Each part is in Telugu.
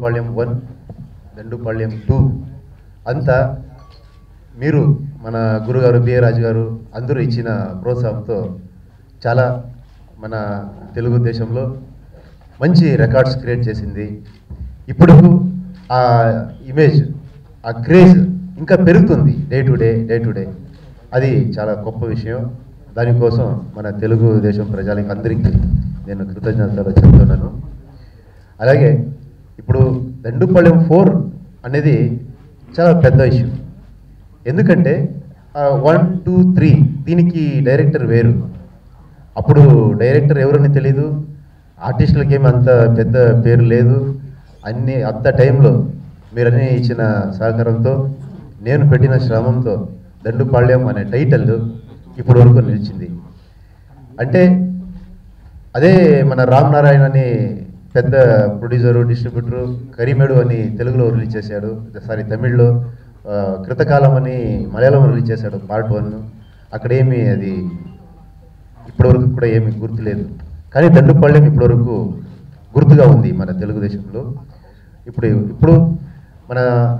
దండుపాళ్యం వన్ దండుపాళ్యం టూ అంతా మీరు మన గురుగారు బిఏ రాజు గారు అందరూ ఇచ్చిన ప్రోత్సాహంతో చాలా మన తెలుగు దేశంలో మంచి రికార్డ్స్ క్రియేట్ చేసింది ఇప్పుడు ఆ ఇమేజ్ ఆ క్రేజ్ ఇంకా పెరుగుతుంది day to day day to day అది చాలా గొప్ప విషయం దానికోసం మన తెలుగు దేశం ప్రజలకి అందరికీ నేను కృతజ్ఞతలు చెప్తున్నాను అలాగే ఇప్పుడు దండుపాళ్యం ఫోర్ అనేది చాలా పెద్ద ఇష్యూ ఎందుకంటే వన్ టూ త్రీ దీనికి డైరెక్టర్ వేరు అప్పుడు డైరెక్టర్ ఎవరని తెలీదు ఆర్టిస్టులకి ఏమి అంత పెద్ద పేరు లేదు అన్ని అంత టైంలో మీరన్నీ ఇచ్చిన సహకారంతో నేను పెట్టిన శ్రమంతో దండుపాళ్యం అనే టైటిల్ ఇప్పటి వరకు నిలిచింది అంటే అదే మన రామ్ నారాయణ అని పెద్ద ప్రొడ్యూసరు డిస్ట్రిబ్యూటరు కరిమేడు అని తెలుగులో రిలీజ్ చేశాడు సారీ తమిళ్లో ఆ, కృతకాలం అని మలయాళం రిలీజ్ చేశాడు పార్ట్ వన్ అక్కడ ఏమి అది ఇప్పటివరకు కూడా ఏమి గుర్తులేదు కానీ దండుపాళ్యం ఇప్పటివరకు గుర్తుగా ఉంది మన తెలుగుదేశంలో ఇప్పుడు ఇప్పుడు మన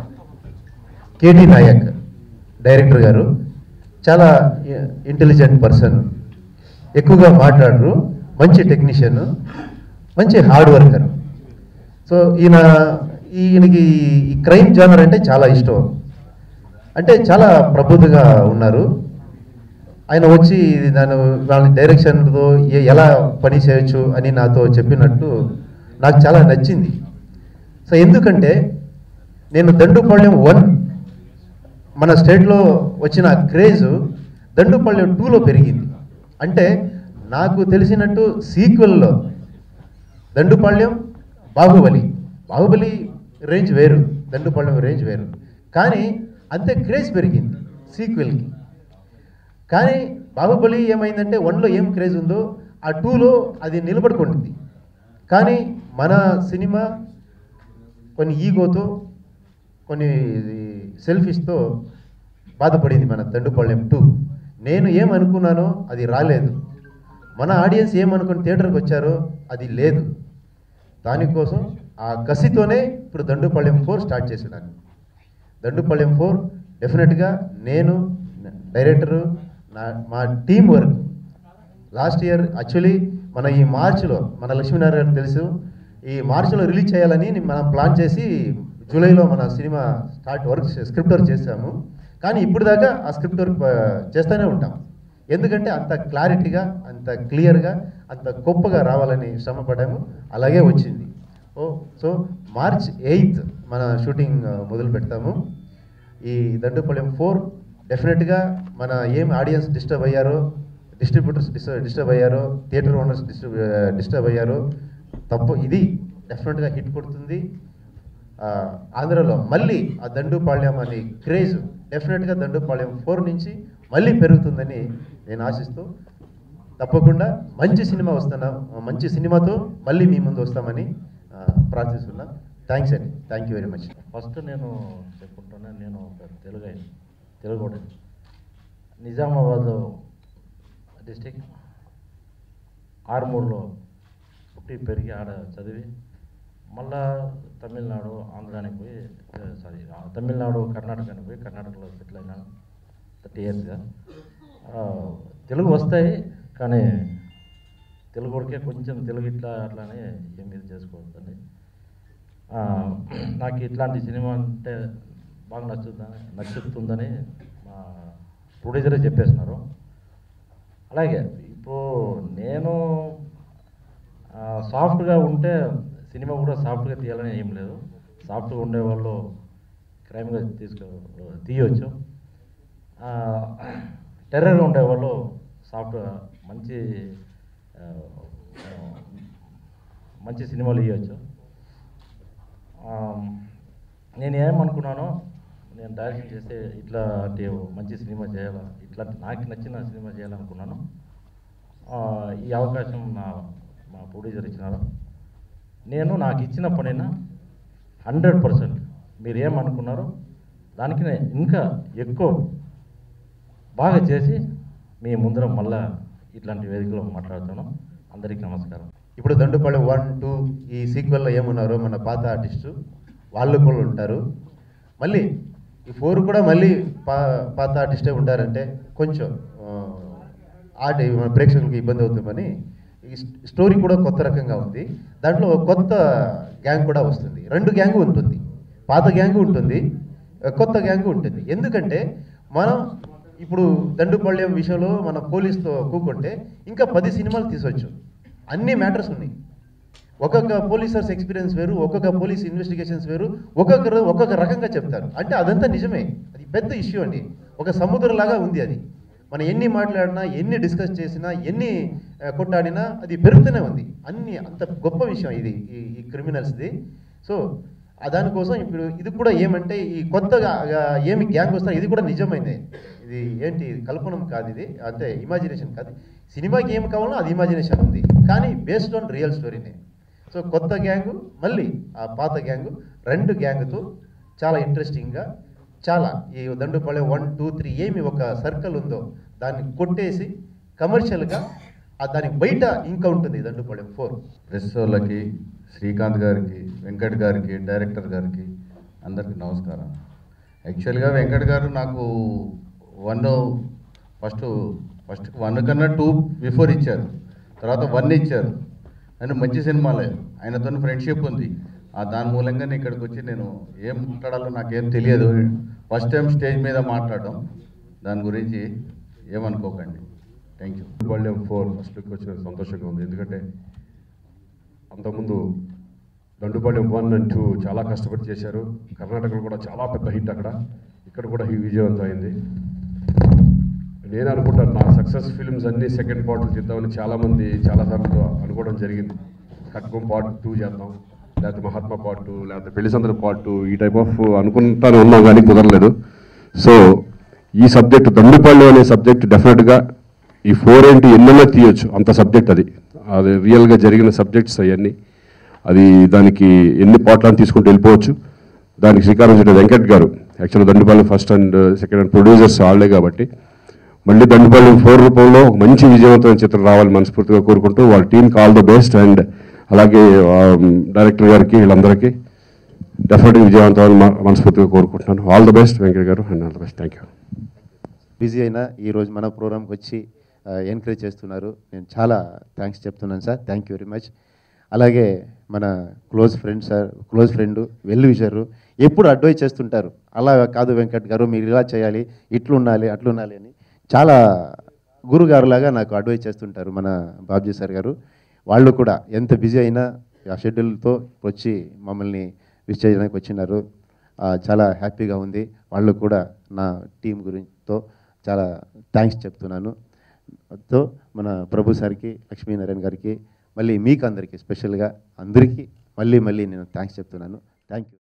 కేటీ నాయక్ డైరెక్టర్ గారు చాలా ఇంటెలిజెంట్ పర్సన్ ఎక్కువగా మాట్లాడరు మంచి టెక్నీషియన్ మంచి హార్డ్ వర్కర్ సో ఈయన ఈయనకి ఈ క్రైమ్ జానర్ అంటే చాలా ఇష్టం అంటే చాలా ప్రబుద్ధగా ఉన్నారు ఆయన వచ్చి దాని వాళ్ళ డైరెక్షన్తో ఏ- ఎలా పని చేయొచ్చు అని నాతో చెప్పినట్టు నాకు చాలా నచ్చింది సో ఎందుకంటే నేను దండుపాళ్యం వన్ మన స్టేట్లో వచ్చిన క్రేజ్ దండుపాళ్యం టూలో పెరిగింది అంటే నాకు తెలిసినట్టు సీక్వెల్లో దండుపాళ్యం బాహుబలి బాహుబలి రేంజ్ వేరు దండుపాళ్యం రేంజ్ వేరు కానీ అంతే క్రేజ్ పెరిగింది సీక్వెల్కి కానీ బాహుబలి ఏమైందంటే వన్లో ఏం క్రేజ్ ఉందో ఆ టూలో అది నిలబడుకుంటుంది కానీ మన సినిమా కొన్ని ఈగోతో కొన్ని సెల్ఫిష్తో బాధపడింది మన దండుపాళ్యం టూ నేను ఏమనుకున్నానో అది రాలేదు మన ఆడియన్స్ ఏమనుకుని థియేటర్కి వచ్చారో అది లేదు దానికోసం ఆ కసితోనే ఇప్పుడు దండుపాళ్యం ఫోర్ స్టార్ట్ చేసినాను దండుపాళ్యం ఫోర్ డెఫినెట్గా నేను డైరెక్టరు నా మా team work last year actually మన ఈ మార్చిలో మన లక్ష్మీనారాయణ గారికి తెలుసు ఈ మార్చిలో రిలీజ్ చేయాలని మనం ప్లాన్ చేసి జూలైలో మన cinema start work script work చేసాము కానీ ఇప్పుడు దాకా ఆ స్క్రిప్ట్ వర్క్ ఆ, చేస్తూనే ఉంటాం ఎందుకంటే అంత క్లారిటీగా అంత క్లియర్గా అంత గొప్పగా రావాలని శ్రమపడ్డాము అలాగే వచ్చింది ఓ సో మార్చ్ ఎయిత్ మన షూటింగ్ ఆ, మొదలు పెడతాము ఈ దండుపాళ్యం ఫోర్ డెఫినెట్గా మన ఏం ఆడియన్స్ డిస్టర్బ్ అయ్యారో డిస్ట్రిబ్యూటర్స్ డిస్టర్బ్ డిస్టర్బ్ అయ్యారో థియేటర్ ఓనర్స్ డిస్టర్బ్ డిస్టర్బ్ అయ్యారో తప్పు ఇది డెఫినెట్గా హిట్ కొడుతుంది ఆ, ఆంధ్రలో మళ్ళీ ఆ దండుపాళ్యం అనే క్రేజ్ డెఫినెట్గా దండుపాళ్యం ఫోర్ నుంచి మళ్ళీ పెరుగుతుందని నేను ఆశిస్తూ తప్పకుండా మంచి సినిమా వస్తున్నా మంచి సినిమాతో మళ్ళీ మీ ముందు వస్తామని ఆ, ప్రార్థిస్తున్నా థ్యాంక్స్ అండి thank you very much first నేను చెప్పుకుంటున్నా నేను ఒక తెలుగు ఆయన తెలుగు నిజామాబాద్ డిస్టిక్ ఆరుమూరులో పుట్టి పెరిగి ఆడ చదివి మళ్ళా తమిళనాడు ఆంధ్రానికి పోయి సారీ తమిళనాడు కర్ణాటకకి పోయి కర్ణాటకలో సెటిల్ అయినాను థర్టీ ఇయర్స్గా తెలుగు వస్తాయి కానీ తెలుగు వరకే కొంచెం తెలుగు ఇట్లా అట్లానే ఏం ఇది చేసుకోవద్దండి ఆ, నాకు ఇట్లాంటి సినిమా అంటే బాగా నచ్చుతుందని నచ్చుతుందని మా ప్రొడ్యూసరే చెప్పేస్తున్నారు అలాగే ఇప్పుడు నేను ఆ, సాఫ్ట్గా ఉంటే సినిమా కూడా సాఫ్ట్గా తీయాలని ఏం లేదు సాఫ్ట్గా ఉండే వాళ్ళు క్రైమ్గా తీసుకో తీయవచ్చు ఆ, టెర్రర్గా ఉండేవాళ్ళు సాఫ్ట్ మంచి ఆ, ఆ, మంచి సినిమాలు ఇవ్వచ్చు నేను ఏమనుకున్నానో నేను డైరెక్షన్ చేస్తే ఇట్లాంటి మంచి సినిమా చేయాలా ఇట్లాంటి నాకు నచ్చిన సినిమా చేయాలనుకున్నాను ఆ, ఈ అవకాశం నా మా ప్రొడ్యూసర్ ఇచ్చినారు నేను నాకు ఇచ్చిన పనైనా హండ్రెడ్ పర్సెంట్ మీరు ఏమనుకున్నారో దానికి నేను ఇంకా ఎక్కువ బాగా చేసి మీ ముందర మళ్ళా ఇట్లాంటి వేదికలో మాట్లాడుతాను అందరికీ నమస్కారం ఇప్పుడు దండుపాళెం వన్ టూ ఈ సీక్వెల్లో ఏమున్నారో మన పాత ఆర్టిస్టు వాళ్ళు కూడా ఉంటారు మళ్ళీ ఈ ఫోర్ కూడా మళ్ళీ పా పాత ఆర్టిస్టే ఉంటారంటే కొంచెం ఆ, ఆట మన ప్రేక్షకులకు ఇబ్బంది అవుతుందని ఈ స్- స్టోరీ కూడా కొత్త రకంగా ఉంది దాంట్లో ఒక కొత్త గ్యాంగ్ కూడా వస్తుంది రెండు గ్యాంగ్ ఉంటుంది పాత గ్యాంగ్ ఉంటుంది ఆ, కొత్త గ్యాంగ్ ఉంటుంది ఎందుకంటే మనం ఇప్పుడు దండుపళ్ళెం విషయంలో మన పోలీస్తో కూకుంటే ఇంకా పది సినిమాలు తీసొచ్చు అన్ని మ్యాటర్స్ ఉన్నాయి ఒక్కొక్క పోలీసర్స్ ఎక్స్పీరియన్స్ వేరు ఒక్కొక్క పోలీస్ ఇన్వెస్టిగేషన్స్ వేరు ఒక్కొక్కరు ఒక్కొక్క రకంగా చెప్తారు అంటే అదంతా నిజమే అది పెద్ద ఇష్యూ అండి ఒక సముద్రంలాగా ఉంది అది మనం ఎన్ని మాట్లాడినా ఎన్ని డిస్కస్ చేసినా ఎన్ని ఆ, కొట్టాడినా అది పెరుగుతూనే ఉంది అన్ని అంత గొప్ప విషయం ఇది ఈ ఈ క్రిమినల్స్ది సో ఆ దానికోసం ఇప్పుడు ఇది కూడా ఏమంటే ఈ కొత్తగా ఆ, ఏమి గ్యాంగ్ వస్తారు ఇది కూడా నిజమైందే ఇది ఏంటి కల్పనం కాదు ఇది అంటే ఇమాజినేషన్ కాదు సినిమాకి ఏం కావాలో అది ఇమాజినేషన్ ఉంది కానీ బేస్డ్ ఆన్ రియల్ స్టోరీనే సో కొత్త గ్యాంగ్ మళ్ళీ ఆ పాత గ్యాంగ్ రెండు గ్యాంగ్తో చాలా ఇంట్రెస్టింగ్గా చాలా ఈ దండుపాళెం వన్ టూ త్రీ ఏమి ఒక సర్కిల్ ఉందో దాన్ని కొట్టేసి కమర్షియల్గా ఆ దాని బయట ఇంకా ఉంటుంది దండుపాళెం ఫోర్ ప్రెస్ వాళ్ళకి శ్రీకాంత్ గారికి వెంకట్ గారికి డైరెక్టర్ గారికి అందరికీ నమస్కారం యాక్చువల్గా వెంకట్ గారు నాకు వన్ ఫస్ట్ ఫస్ట్ వన్ కన్నా టూ బిఫోర్ ఇచ్చారు తర్వాత వన్ ఇచ్చారు అని మంచి సినిమాలే ఆయనతో ఫ్రెండ్షిప్ ఉంది ఆ దాని మూలంగా నేను ఇక్కడికి వచ్చి నేను ఏం మాట్లాడాలో నాకేం తెలియదు ఫస్ట్ టైం స్టేజ్ మీద మాట్లాడడం దాని గురించి ఏమనుకోకండి థ్యాంక్ యూ బాల్యం ఫోర్ ఫస్ట్ లుక్ వచ్చిన సంతోషంగా ఉంది ఎందుకంటే అంతకుముందు దండుపాళ్యం వన్ అండ్ టూ చాలా కష్టపడి చేశారు కర్ణాటకలో కూడా చాలా పెద్ద హిట్ అక్కడ ఇక్కడ కూడా ఈ విజయవంతం అయింది నేను అనుకుంటాను నా సక్సెస్ ఫిల్మ్స్ అన్ని సెకండ్ పార్ట్లు చేద్దామని చాలామంది చాలాసార్లు అనుకోవడం జరిగింది ఖడ్గం పార్ట్ టూ చేద్దాం లేకపోతే మహాత్మా పార్ట్ టూ లేకపోతే పెళ్లి సందర్భ పార్ట్ టూ ఈ టైప్ ఆఫ్ అనుకుంటానే ఉన్నాం కానీ కుదరలేదు సో ఈ సబ్జెక్ట్ దండుపాళ్ళు అనే సబ్జెక్ట్ డెఫినెట్గా ఈ ఫోర్ ఏంటి ఎన్నెన్నో తీయొచ్చు అంత సబ్జెక్ట్ అది అది రియల్గా జరిగిన సబ్జెక్ట్స్ అవన్నీ అది దానికి ఎన్ని పాటలను తీసుకుంటూ వెళ్ళిపోవచ్చు దానికి శ్రీకారం చుట్టే వెంకట్ గారు యాక్చువల్గా Dandupalem first and second and producers వాళ్ళే కాబట్టి మళ్ళీ దండుపాలెం ఫోర్ రూపంలో ఒక మంచి విజయవంతమైన చిత్రం రావాలి మనస్ఫూర్తిగా కోరుకుంటూ వాళ్ళ టీంకి ఆల్ ద బెస్ట్ అండ్ అలాగే డైరెక్టర్ గారికి వీళ్ళందరికీ డెఫినెట్గా విజయవంతమని మ- మనస్ఫూర్తిగా కోరుకుంటున్నాను all the best Venkat garu and all the best thank you busy అయినా ఈరోజు మన ప్రోగ్రామ్కి వచ్చి ఎంకరేజ్ చేస్తున్నారు నేను చాలా థ్యాంక్స్ చెప్తున్నాను sir thank you very much అలాగే మన close friend sir close friend well wisher ఎప్పుడు అడ్వైజ్ చేస్తుంటారు అలా కాదు వెంకట్ గారు మీరు ఇలా చేయాలి ఇట్లు ఉండాలి అట్లు ఉండాలి అని చాలా గురుగారులాగా నాకు అడ్వైజ్ చేస్తుంటారు మన బాబ్జీ సార్ గారు వాళ్ళు కూడా ఎంత బిజీ అయినా ఆ షెడ్యూల్తో వచ్చి మమ్మల్ని విష్ చేయడానికి వచ్చినారు ఆ, చాలా హ్యాపీగా ఉంది వాళ్ళు కూడా నా టీం గురించితో చాలా థ్యాంక్స్ చెప్తున్నాను తో మన ప్రభు సార్కి లక్ష్మీనారాయణ గారికి మళ్ళీ మీకు అందరికీ స్పెషల్గా అందరికీ మళ్ళీ మళ్ళీ నేను థ్యాంక్స్ చెప్తున్నాను థ్యాంక్ యూ